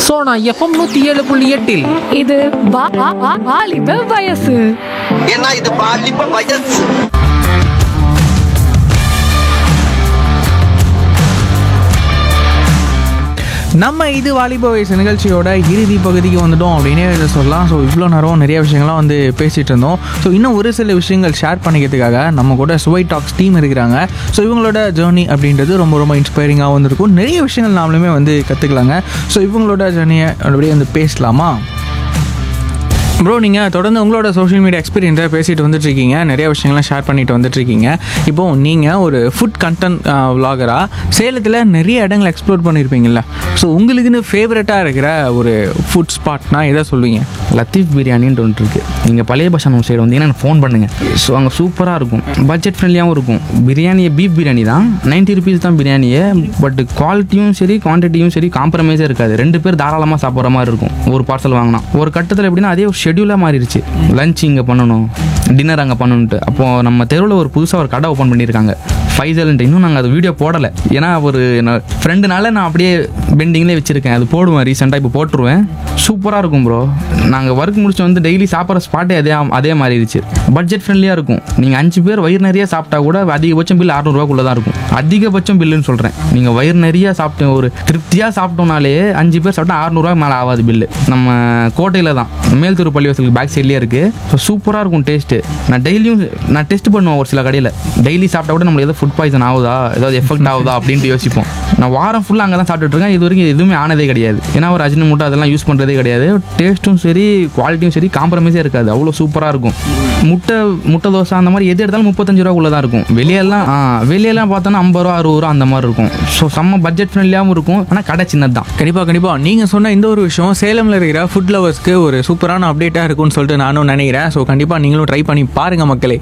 Sona FM நூத்தி ஏழு புள்ளி எட்டில் இது வா- வா- வா- வாலிப வயசு ஏன்னா இது பாலிப்ப வயசு நம்ம இது வாலிப வயசு நிகழ்ச்சியோட இறுதி பகுதிக்கு வந்துட்டோம் அப்படின்னே இதை சொல்லலாம் ஸோ இவ்வளோ நேரம் நிறைய விஷயங்கள்லாம் வந்து பேசிகிட்டு இருந்தோம் ஸோ இன்னும் ஒரு சில விஷயங்கள் ஷேர் பண்ணிக்கிறதுக்காக நம்ம கூட சுவை டாக்ஸ் டீம் இருக்கிறாங்க ஸோ இவங்களோட ஜேர்னி அப்படின்றது ரொம்ப ரொம்ப இன்ஸ்பைரிங்காக வந்திருக்கும் நிறைய விஷயங்கள் நாமளுமே வந்து கற்றுக்கலாங்க ஸோ இவங்களோட ஜேர்னியை அப்படியே வந்து பேசலாமா ப்ரோ நீங்கள் தொடர்ந்து உங்களோட சோஷியல் மீடியா எக்ஸ்பீரியன்ஸை பேசிட்டு வந்துட்டு இருக்கீங்க நிறைய விஷயங்கள்லாம் ஷேர் பண்ணிட்டு வந்துட்டு இருக்கீங்க இப்போ நீங்கள் ஒரு ஃபுட் கண்டென்ட் விலாகராக சேலத்தில் நிறைய இடங்களை எக்ஸ்ப்ளோர் பண்ணியிருப்பீங்கல்ல ஸோ உங்களுக்குன்னு ஃபேவரட்டாக இருக்கிற ஒரு ஃபுட் ஸ்பாட்னா எதை சொல்லுவீங்க லத்தீஃப் பிரியாணின்ட்டு ஒன்று இருக்குது நீங்கள் பழைய பஸ் ஸ்டாண்ட் சைடு வந்தீங்கன்னா எனக்கு ஃபோன் பண்ணுங்கள் ஸோ அங்கே சூப்பராக இருக்கும் பட்ஜெட் ஃப்ரெண்ட்லியாகவும் இருக்கும் பிரியாணியை பீஃப் பிரியாணி தான் நைன்ட்டி ருபீஸ் தான் பிரியாணியே பட் குவாலிட்டியும் சரி குவான்டிட்டியும் சரி காம்ப்ரமைஸே இருக்காது ரெண்டு பேர் தாராளமாக சாப்பிட்ற மாதிரி இருக்கும் ஒரு பார்சல் வாங்கினா ஒரு கட்டத்தில் எப்படின்னா அதே ஒரு ஷெட்யூலாக மாறிடுச்சு லஞ்ச் இங்கே பண்ணணும் டின்னர் அங்கே பண்ணணுன்ட்டு அப்போது நம்ம தெருவில் ஒரு புதுசாக ஒரு கடை ஓப்பன் பண்ணியிருக்காங்க ஃபைசல்ன்ட்டு இன்னும் நாங்கள் அது வீடியோ போடலை ஏன்னா ஒரு ஃப்ரெண்டுனால நான் அப்படியே பெண்டிங்லேயே வச்சுருக்கேன் அது போடுவேன் ரீசெண்டாக இப்போ போட்டுருவேன் சூப்பராக இருக்கும் ப்ரோ நாங்கள் ஒர்க் முடிச்சு வந்து டெய்லி சாப்பிட்ற ஸ்பாட்டே அதே அதே மாறிடுச்சு பட்ஜெட் ஃப்ரெண்ட்லியாக இருக்கும் நீங்கள் அஞ்சு பேர் வயிறு நிறைய சாப்பிட்டா கூட அதிகபட்சம் பில் அறநூறுவாக்குள்ளே தான் இருக்கும் அதிகபட்சம் பில்லுன்னு சொல்கிறேன் நீங்கள் வயிறு நிறைய சாப்பிட்டு ஒரு திருப்தியாக சாப்பிட்டோம்னாலே அஞ்சு பேர் சாப்பிட்டா அறநூறுவா மேலே ஆகாது பில்லு நம்ம கோட்டையில் தான் மேல்தூர் பள்ளிவாசலுக்கு பேக் சைட்லேயே இருக்குது ஸோ சூப்பராக இருக்கும் டேஸ்ட்டு நான் டெய்லியும் நான் டெஸ்ட் பண்ணுவேன் ஒரு சில கடையில் டெய்லி சாப்பிட்டா கூட நம்மளுக்கு ஏதோ ஃபுட் பாய்சன் ஆகுதா ஏதாவது எஃபெக்ட் ஆகுதா அப்படின்ட்டு யோசிப்போம் நான் வாரம் ஃபுல்லாக அங்கே தான் சாப்பிட்டுட்டு இருக்கேன் இது வரைக்கும் எதுவுமே ஆனதே கிடையாது ஏன்னா ஒரு அஜின மூட்டை அதெல்லாம் யூஸ் பண்ணுறதே கிடையாது டேஸ்ட்டும் சரி குவாலிட்டியும் சரி காம்ப்ரமைஸே இருக்காது அவ்வளோ சூப்பராக இருக்கும் முட்டை முட்டை தோசை அந்த மாதிரி எது எடுத்தாலும் முப்பத்தஞ்சு ரூபாக்குள்ளே தான் இருக்கும் வெளியெல்லாம் ஆ வெளியெல்லாம் பார்த்தோன்னா ஐம்பது ரூபா அறுபது ரூபா அந்த மாதிரி இருக்கும் ஸோ செம்ம பட்ஜெட் ஃப்ரெண்ட்லியாகவும் இருக்கும் ஆனால் கடை சின்னது தான் கண்டிப்பாக கண்டிப்பாக நீங்கள் சொன்ன இந்த ஒரு விஷயம் சேலமில் இருக்கிற ஃபுட் லவர்ஸ்க்கு ஒரு சூப்பரான அப்டேட்டாக இருக்கும்னு சொல்லிட்டு நானும் நினைக்கிறேன் ஸோ கண்டிப்பாக நீங்களும் ட்ரை பண்ணி பாருங்கள் மக்களே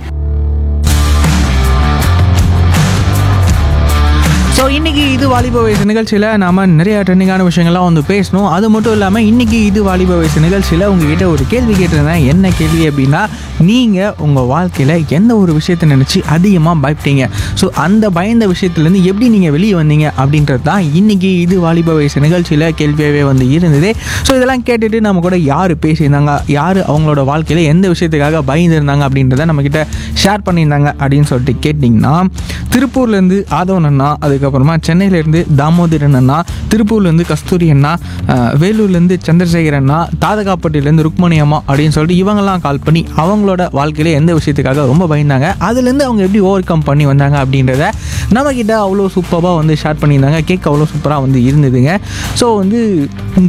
ஸோ இன்னைக்கு இது வாலிப வயசு நிகழ்ச்சியில் நாம நிறைய ட்ரெண்டிங்கான விஷயங்கள்லாம் வந்து பேசணும் அது மட்டும் இல்லாமல் இன்னைக்கு இது வாலிப வயசு நிகழ்ச்சியில் உங்ககிட்ட ஒரு கேள்வி கேட்டிருந்தேன் என்ன கேள்வி அப்படின்னா நீங்கள் உங்கள் வாழ்க்கையில் எந்த ஒரு விஷயத்தை நினச்சி அதிகமாக பயப்பட்டீங்க ஸோ அந்த பயந்த விஷயத்துலேருந்து எப்படி நீங்கள் வெளியே வந்தீங்க அப்படின்றது தான் இன்னைக்கு இது வாலிப வயசு நிகழ்ச்சியில் கேள்வியாகவே வந்து இருந்தது ஸோ இதெல்லாம் கேட்டுட்டு நம்ம கூட யார் பேசியிருந்தாங்க யார் அவங்களோட வாழ்க்கையில் எந்த விஷயத்துக்காக பயந்துருந்தாங்க அப்படின்றத நம்மக்கிட்ட ஷேர் பண்ணியிருந்தாங்க அப்படின்னு சொல்லிட்டு கேட்டிங்கன்னா திருப்பூர்லேருந்து ஆதவன் அண்ணா அதுக்கப்புறமா சென்னையிலேருந்து தாமோதரன் அண்ணா திருப்பூர்லேருந்து கஸ்தூரி அண்ணா அஹ், வேலூர்லேருந்து சந்திரசேகர் அண்ணா தாதகாப்பட்டிலேருந்து ருக்மணி அம்மா அப்படின்னு சொல்லிட்டு இவங்கெல்லாம் கால் பண்ணி அவங்களோட வாழ்க்கையில எந்த விஷயத்துக்காக ரொம்ப பயந்தாங்க அதுலேருந்து அவங்க எப்படி ஓவர் கம் பண்ணி வந்தாங்க அப்படின்றத நம்மக்கிட்ட அவ்வளோ சூப்பராக வந்து ஷேர் பண்ணியிருந்தாங்க கேட்க அவ்வளோ சூப்பராக வந்து இருந்ததுங்க ஸோ வந்து